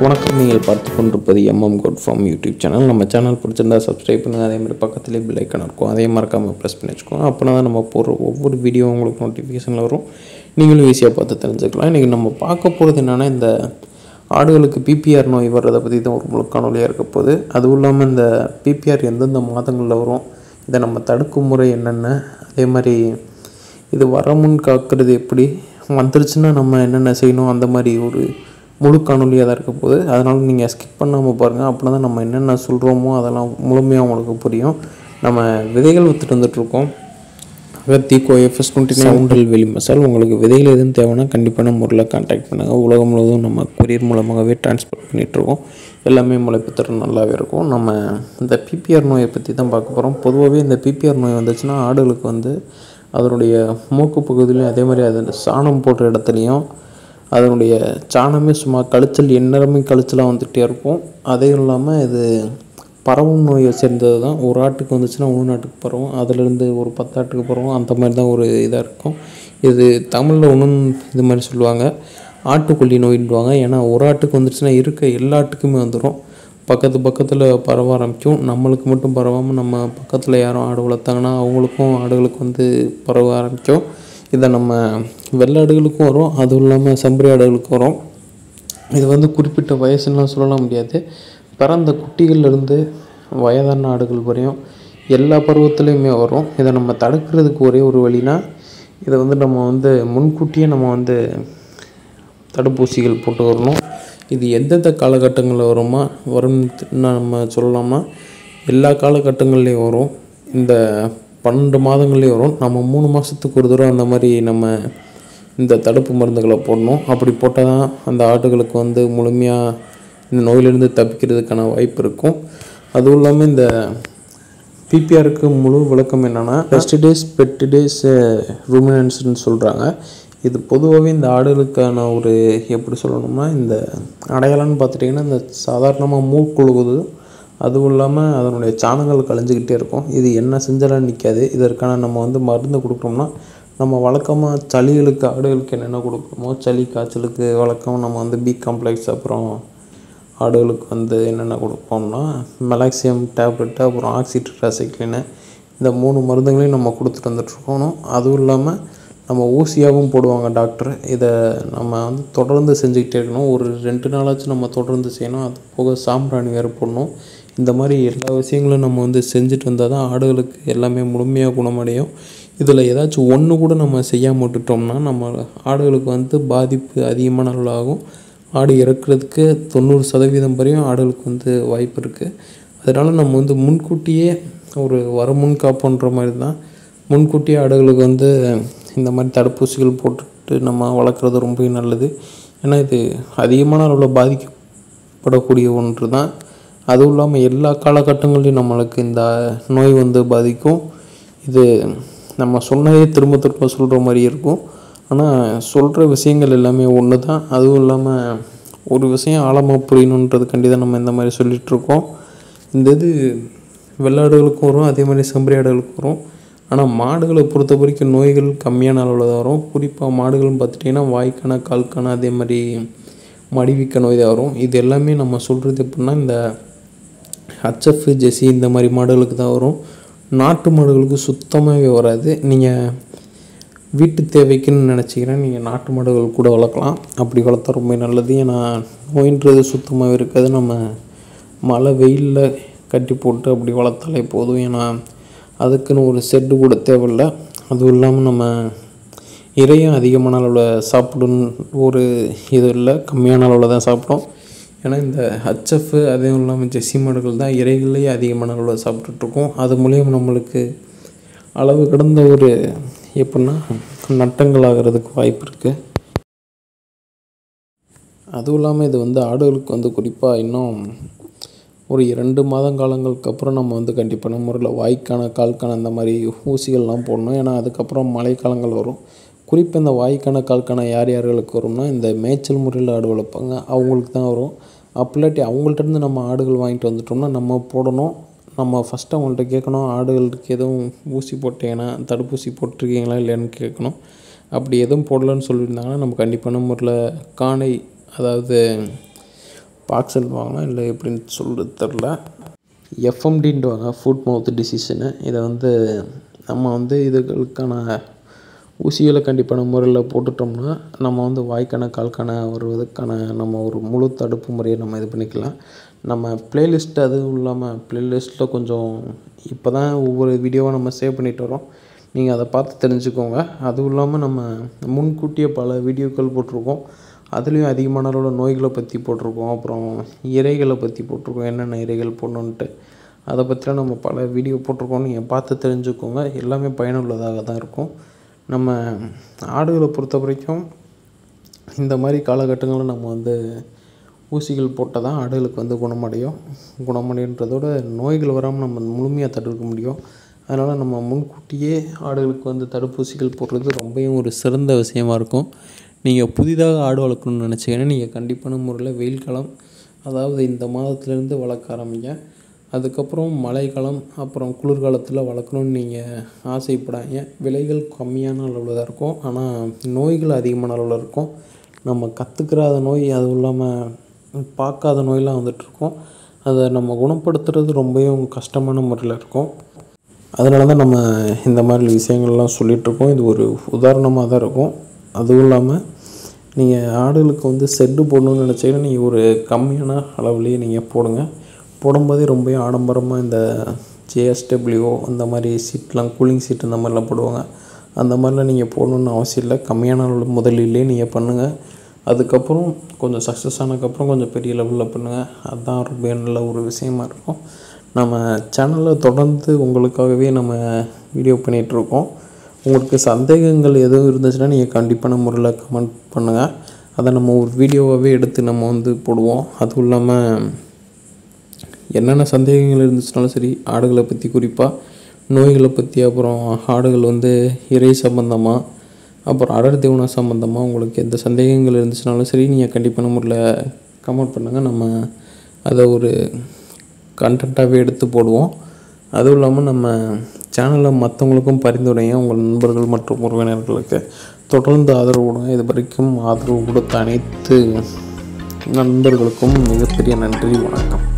வணக்கம் நீங்கள் பார்த்து கொண்டிருப்பது M M good farm YouTube channel நம்ம சேனல் பிடிச்சிருந்தா சப்ஸ்கிரைப் பண்ணுங்கள் அதே மாதிரி பக்கத்துலேயே பெல் ஐக்கன் இருக்கும் அதே மறக்காமல் ப்ரெஸ் பண்ணி வச்சுக்கோங்க அப்போனா தான் நம்ம போடுற ஒவ்வொரு வீடியோ உங்களுக்கு நோட்டிஃபிகேஷனில் வரும் நீங்களும் ஈஸியாக பார்த்து தெரிஞ்சுக்கலாம் இன்றைக்கி நம்ம பார்க்க போகிறது என்னென்னா இந்த ஆடுகளுக்கு பிபிஆர் நோய் வர்றதை பற்றி தான் ஒரு முழு காணொலியாக இருக்க போகுது அதுவும் இல்லாமல் இந்த பிபிஆர் எந்தெந்த மாதங்களில் வரும் இதை நம்ம தடுக்கும் முறை என்னென்ன அதே மாதிரி இது வர முன் காக்கிறது எப்படி வந்துருச்சுன்னா நம்ம என்னென்ன செய்யணும் அந்த மாதிரி ஒரு முழு காணொலியாக தான் இருக்க போகுது அதனால் நீங்கள் ஸ்கிப் பண்ணாமல் பாருங்கள் அப்படின்னா தான் நம்ம என்னென்ன சொல்கிறோமோ அதெல்லாம் முழுமையாக உங்களுக்கு புரியும் நம்ம விதைகள் விற்றுட்டு வந்துட்ருக்கோம் அகத்தி கோஎஃப்எஸ் டுவெண்ட்டி சவுண்டல் வெளி மசால் உங்களுக்கு விதைகள் எதுவும் தேவைன்னா கண்டிப்பான முறையில் கான்டாக்ட் பண்ணுங்கள் உலகம் முழுவதும் நம்ம கொரியர் மூலமாகவே டிரான்ஸ்போர்ட் பண்ணிகிட்ருக்கோம் எல்லாமே முளைப்பு திறன் நல்லாவே இருக்கும் நம்ம இந்த பிபிஆர் நோயை பற்றி தான் பார்க்க போகிறோம் பொதுவாகவே இந்த பிபிஆர் நோய் வந்துச்சுன்னா ஆடுகளுக்கு வந்து அதனுடைய மூக்கு பகுதியிலையும் அதே மாதிரி அது சாணம் போடுற இடத்துலையும் அதனுடைய சாணமே சும்மா கழிச்சல் எந்நேரமே கழிச்சலாக வந்துகிட்டே இருக்கும் அதையும் இல்லாமல் இது பரவும் நோயை சேர்ந்தது தான் ஒரு ஆட்டுக்கு வந்துச்சுன்னா இன்னொரு நாட்டுக்கு பரவும் அதுலேருந்து ஒரு பத்து ஆட்டுக்கு பரவும் அந்த மாதிரி தான் ஒரு இதாக இருக்கும் இது தமிழில் ஒன்றும் இது மாதிரி சொல்லுவாங்க ஆட்டுக்கொல்லி நோயின்வாங்க ஏன்னா ஒரு ஆட்டுக்கு வந்துச்சுன்னா இருக்க எல்லா ஆட்டுக்குமே வந்துடும் பக்கத்து பக்கத்தில் பரவ ஆரம்பிக்கும் நம்மளுக்கு மட்டும் பரவாமல் நம்ம பக்கத்தில் யாரும் ஆடு வளர்த்தாங்கன்னா அவங்களுக்கும் ஆடுகளுக்கு வந்து பரவ ஆரம்பிக்கும் இதை நம்ம வெள்ளை ஆடுகளுக்கும் வரும் அதுவும் இல்லாமல் செம்பரி ஆடுகளுக்கும் வரும் இது வந்து குறிப்பிட்ட வயசுலாம் சொல்லலாம் முடியாது பிறந்த குட்டிகள்லேருந்து வயதான ஆடுகள் வரையும் எல்லா பருவத்துலேயுமே வரும் இதை நம்ம தடுக்கிறதுக்கு ஒரே ஒரு வழினா இதை வந்து நம்ம வந்து முன்கூட்டியே நம்ம வந்து தடுப்பூசிகள் போட்டு வரணும் இது எந்தெந்த காலகட்டங்களில் வருமா வரும்னு நம்ம சொல்லலாமா எல்லா காலகட்டங்கள்லேயும் வரும் இந்த பன்னெண்டு மாதங்கள்லேயும் வரும் நம்ம மூணு மாதத்துக்கு ஒரு தடவை அந்த மாதிரி நம்ம இந்த தடுப்பு மருந்துகளை போடணும் அப்படி போட்டால் தான் அந்த ஆடுகளுக்கு வந்து முழுமையாக இந்த நோயிலிருந்து தப்பிக்கிறதுக்கான வாய்ப்பு இருக்கும் அதுவும் இல்லாமல் இந்த பிபிஆருக்கு முழு விளக்கம் என்னென்னா டெஸ்டிடேஸ் பெட்டிடேஸ் ரூமினன்ஸ்னு சொல்கிறாங்க இது பொதுவாகவே இந்த ஆடுகளுக்கான ஒரு எப்படி சொல்லணும்னா இந்த அடையாளம்னு பார்த்துட்டிங்கன்னா இந்த சாதாரணமாக மூக்குழுகுது அதுவும் இல்லாமல் அதனுடைய சாணங்கள் கலைஞ்சிக்கிட்டே இருக்கும் இது என்ன செஞ்சாலும் நிற்காது இதற்கான நம்ம வந்து மருந்து கொடுக்குறோம்னா நம்ம வழக்கமாக சளிகளுக்கு ஆடுகளுக்கு என்னென்ன கொடுக்குறோமோ சளி காய்ச்சலுக்கு வழக்கம் நம்ம வந்து பி காம்ப்ளெக்ஸ் அப்புறம் ஆடுகளுக்கு வந்து என்னென்ன கொடுப்போம்னா மெலாக்சியம் டேப்லெட்டு அப்புறம் ஆக்சிட்ராசைக்ளினு இந்த மூணு மருந்துகளையும் நம்ம கொடுத்துட்டு வந்துட்டுருக்கணும் அதுவும் இல்லாமல் நம்ம ஊசியாகவும் போடுவாங்க டாக்டர் இதை நம்ம வந்து தொடர்ந்து செஞ்சுக்கிட்டே இருக்கணும் ஒரு ரெண்டு நாளாச்சும் நம்ம தொடர்ந்து செய்யணும் அது போக சாம்பிராணி வேறு போடணும் இந்த மாதிரி எல்லா விஷயங்களும் நம்ம வந்து செஞ்சுட்டு வந்தால் தான் ஆடுகளுக்கு எல்லாமே முழுமையாக குணமடையும் இதில் ஏதாச்சும் ஒன்று கூட நம்ம செய்யாமல் விட்டுட்டோம்னா நம்ம ஆடுகளுக்கு வந்து பாதிப்பு அதிகமான அளவில் ஆகும் ஆடு இறக்குறதுக்கு தொண்ணூறு சதவீதம் வரையும் ஆடுகளுக்கு வந்து வாய்ப்பு இருக்குது அதனால் நம்ம வந்து முன்கூட்டியே ஒரு வரமுன் காப்புன்ற மாதிரி தான் முன்கூட்டியே ஆடுகளுக்கு வந்து இந்த மாதிரி தடுப்பூசிகள் போட்டுட்டு நம்ம வளர்க்குறது ரொம்ப நல்லது ஏன்னா இது அதிகமான அளவில் பாதிக்கப்படக்கூடிய ஒன்று தான் அதுவும் இல்லாமல் எல்லா காலகட்டங்களையும் நம்மளுக்கு இந்த நோய் வந்து பாதிக்கும் இது நம்ம சொன்னதே திரும்ப திரும்ப சொல்கிற மாதிரி இருக்கும் ஆனால் சொல்கிற விஷயங்கள் எல்லாமே ஒன்று தான் அதுவும் இல்லாமல் ஒரு விஷயம் ஆழமாக புரியணுன்றதுக்காண்டி தான் நம்ம இந்த மாதிரி சொல்லிகிட்ருக்கோம் இந்த இது வெள்ளாடுகளுக்கும் வரும் அதே மாதிரி செம்பரி ஆடுகளுக்கும் வரும் ஆனால் மாடுகளை பொறுத்த வரைக்கும் நோய்கள் கம்மியான அளவில் தான் வரும் குறிப்பாக மாடுகள்னு பார்த்துட்டிங்கன்னா வாய்க்கான கால்கான அதே மாதிரி மடிவிக்க நோய் தான் வரும் இது எல்லாமே நம்ம சொல்கிறது எப்படின்னா இந்த ஹச்எஃப் ஜெசி இந்த மாதிரி மாடுகளுக்கு தான் வரும் நாட்டு மாடுகளுக்கு சுத்தமாகவே வராது நீங்கள் வீட்டு தேவைக்குன்னு நினச்சிக்கிறேன் நீங்கள் நாட்டு மாடுகள் கூட வளர்க்கலாம் அப்படி வளர்த்தா ரொம்ப நல்லது ஏன்னா நோயின்றது சுத்தமாகவே இருக்காது நம்ம மழை வெயிலில் கட்டி போட்டு அப்படி வளர்த்தாலே போதும் ஏன்னா அதுக்குன்னு ஒரு செட்டு கூட தேவையில்லை அதுவும் இல்லாமல் நம்ம இறையும் அதிகமான அளவில் சாப்பிடும் ஒரு இது இல்லை கம்மியான அளவில் தான் சாப்பிடும் ஏன்னா இந்த ஹச்எஃப் அதுவும் இல்லாமல் ஜெஸ்ஸி மாடுகள் தான் இறைகள்லேயே அதிகமான அளவில் சாப்பிட்டுட்ருக்கோம் அது மூலியம் நம்மளுக்கு அளவு கடந்த ஒரு எப்படின்னா நட்டங்கள் ஆகிறதுக்கு வாய்ப்பு இருக்குது அதுவும் இல்லாமல் இது வந்து ஆடுகளுக்கு வந்து குறிப்பாக இன்னும் ஒரு இரண்டு மாதங்காலங்களுக்கு அப்புறம் நம்ம வந்து கண்டிப்பான முறையில் வாய்க்கான கால்கான அந்த மாதிரி ஊசிகள்லாம் போடணும் ஏன்னா அதுக்கப்புறம் மழைக்காலங்கள் வரும் குறிப்பாக இந்த வாய்க்கான கால்கான யார் யார்களுக்கு வரும்னா இந்த மேய்ச்சல் முறையில் ஆடு வளர்ப்பாங்க அவங்களுக்கு தான் வரும் அப்படிலாட்டி அவங்கள்ட்டேருந்து நம்ம ஆடுகள் வாங்கிட்டு வந்துட்டோம்னா நம்ம போடணும் நம்ம ஃபஸ்ட்டு அவங்கள்ட்ட கேட்கணும் ஆடுகளுக்கு எதுவும் ஊசி போட்டீங்கன்னா தடுப்பூசி போட்டிருக்கீங்களா இல்லையான்னு கேட்கணும் அப்படி எதுவும் போடலன்னு சொல்லியிருந்தாங்கன்னா நம்ம கண்டிப்பான முறையில் காணை அதாவது பாக்ஸல் வாங்கலாம் இல்லை எப்படின்னு சொல்கிறது தெரில எஃப்எம்டின்ட்டுவாங்க ஃபுட் மவுத் டிசீஸ்னு இதை வந்து நம்ம வந்து இதுகளுக்கான ஊசிகளை கண்டிப்பான முறையில் போட்டுட்டோம்னா நம்ம வந்து வாய்க்கான கால்கான வருவதற்கான நம்ம ஒரு முழு தடுப்பு முறையை நம்ம இது பண்ணிக்கலாம் நம்ம பிளேலிஸ்ட் அதுவும் இல்லாமல் பிளேலிஸ்ட்டில் கொஞ்சம் இப்போ தான் ஒவ்வொரு வீடியோவாக நம்ம சேவ் பண்ணிட்டு வரோம் நீங்கள் அதை பார்த்து தெரிஞ்சுக்கோங்க அதுவும் இல்லாமல் நம்ம முன்கூட்டியே பல வீடியோக்கள் போட்டிருக்கோம் அதுலேயும் அதிகமான அளவில் நோய்களை பற்றி போட்டிருக்கோம் அப்புறம் இறைகளை பற்றி போட்டிருக்கோம் என்னென்ன இறைகள் போடணுன்ட்டு அதை பற்றிலாம் நம்ம பல வீடியோ போட்டிருக்கோம் நீங்கள் பார்த்து தெரிஞ்சுக்கோங்க எல்லாமே பயனுள்ளதாக தான் இருக்கும் நம்ம ஆடுகளை பொறுத்த வரைக்கும் இந்த மாதிரி காலகட்டங்களில் நம்ம வந்து ஊசிகள் போட்டால் தான் ஆடுகளுக்கு வந்து குணமடையும் குணமடைன்றதோட நோய்கள் வராமல் நம்ம முழுமையாக தடுக்க முடியும் அதனால் நம்ம முன்கூட்டியே ஆடுகளுக்கு வந்து தடுப்பூசிகள் போடுறது ரொம்பவும் ஒரு சிறந்த விஷயமா இருக்கும் நீங்கள் புதிதாக ஆடு வளர்க்கணும்னு நினச்சிங்கன்னா நீங்கள் கண்டிப்பான முறையில் வெயில் காலம் அதாவது இந்த மாதத்துலேருந்து வளர்க்க ஆரம்பிங்க அதுக்கப்புறம் மழைக்காலம் அப்புறம் குளிர்காலத்தில் வளர்க்கணுன்னு நீங்கள் ஆசைப்படாங்க விலைகள் கம்மியான அளவில் தான் இருக்கும் ஆனால் நோய்கள் அதிகமான அளவில் இருக்கும் நம்ம கற்றுக்கிறாத நோய் அதுவும் இல்லாமல் பார்க்காத நோயெலாம் வந்துட்டுருக்கோம் அதை நம்ம குணப்படுத்துறது ரொம்பவும் கஷ்டமான முறையில் இருக்கும் அதனால தான் நம்ம இந்த மாதிரி விஷயங்கள்லாம் சொல்லிகிட்ருக்கோம் இது ஒரு உதாரணமாக தான் இருக்கும் அதுவும் இல்லாமல் நீங்கள் ஆடுகளுக்கு வந்து செட்டு போடணும்னு நினச்சிங்கன்னா நீங்கள் ஒரு கம்மியான அளவுலேயே நீங்கள் போடுங்க போடும்போதே ரொம்ப ஆடம்பரமாக இந்த ஜேஎஸ்டபிள்யூ அந்த மாதிரி சீட்லாம் கூலிங் சீட் இந்த மாதிரிலாம் போடுவாங்க அந்த மாதிரிலாம் நீங்கள் போடணுன்னு அவசியம் இல்லை கம்மியான அளவு முதலிலே நீங்கள் பண்ணுங்கள் அதுக்கப்புறம் கொஞ்சம் சக்ஸஸ் ஆனதுக்கப்புறம் கொஞ்சம் பெரிய லெவலில் பண்ணுங்கள் அதுதான் ரொம்ப நல்ல ஒரு விஷயமா இருக்கும் நம்ம சேனலில் தொடர்ந்து உங்களுக்காகவே நம்ம வீடியோ பண்ணிகிட்ருக்கோம் உங்களுக்கு சந்தேகங்கள் எதுவும் இருந்துச்சுன்னா நீங்கள் கண்டிப்பான முறையில் கமெண்ட் பண்ணுங்கள் அதை நம்ம ஒரு வீடியோவாகவே எடுத்து நம்ம வந்து போடுவோம் அதுவும் இல்லாமல் என்னென்ன சந்தேகங்கள் இருந்துச்சுனாலும் சரி ஆடுகளை பற்றி குறிப்பாக நோய்களை பற்றி அப்புறம் ஆடுகள் வந்து இறை சம்மந்தமாக அப்புறம் அடர் தீவனம் சம்மந்தமாக உங்களுக்கு எந்த சந்தேகங்கள் இருந்துச்சுனாலும் சரி நீங்கள் கண்டிப்பான முறையில் கமெண்ட் பண்ணுங்கள் நம்ம அதை ஒரு கண்டென்ட்டாகவே எடுத்து போடுவோம் அதுவும் இல்லாமல் நம்ம சேனலில் மற்றவங்களுக்கும் பரிந்துரைங்க உங்கள் நண்பர்கள் மற்றும் உறவினர்களுக்கு தொடர்ந்து ஆதரவு கொடுங்க இது வரைக்கும் ஆதரவு கொடுத்த அனைத்து நண்பர்களுக்கும் மிகப்பெரிய நன்றி வணக்கம்